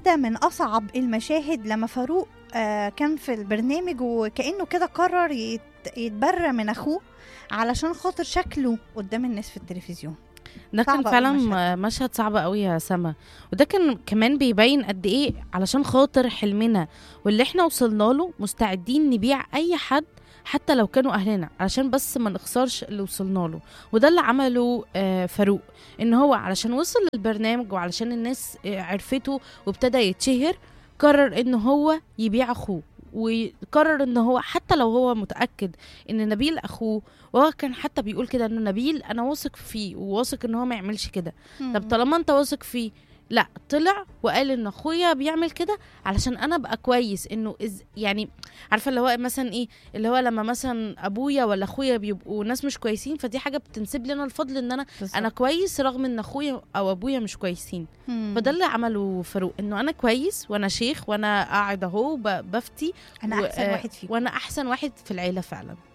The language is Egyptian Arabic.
واحدة من أصعب المشاهد لما فاروق آه كان في البرنامج وكأنه كده قرر يت- يتبرى من أخوه علشان خاطر شكله قدام الناس في التلفزيون ده كان صعب أوي فعلا المشهد. مشهد صعب قوي يا سما وده كان كمان بيبين قد ايه علشان خاطر حلمنا واللي احنا وصلنا له مستعدين نبيع اي حد حتى لو كانوا اهلنا علشان بس ما نخسرش اللي وصلنا له وده اللي عمله آه، فاروق ان هو علشان وصل للبرنامج وعلشان الناس آه، عرفته وابتدى يتشهر قرر ان هو يبيع اخوه وقرر ان هو حتى لو هو متاكد ان نبيل اخوه وهو كان حتى بيقول كده انه نبيل انا واثق فيه وواثق ان هو ما يعملش كده طب طالما انت واثق فيه لا طلع وقال ان اخويا بيعمل كده علشان انا ابقى كويس انه إز يعني عارفه اللي هو مثلا ايه اللي هو لما مثلا ابويا ولا اخويا بيبقوا ناس مش كويسين فدي حاجه بتنسب لي انا الفضل ان انا بالظبط. انا كويس رغم ان اخويا او ابويا مش كويسين مم. فده اللي عمله فاروق انه انا كويس وانا شيخ وانا قاعد اهو ب- بفتي أنا و- أحسن آه، واحد فيكم وانا احسن واحد في العيله فعلا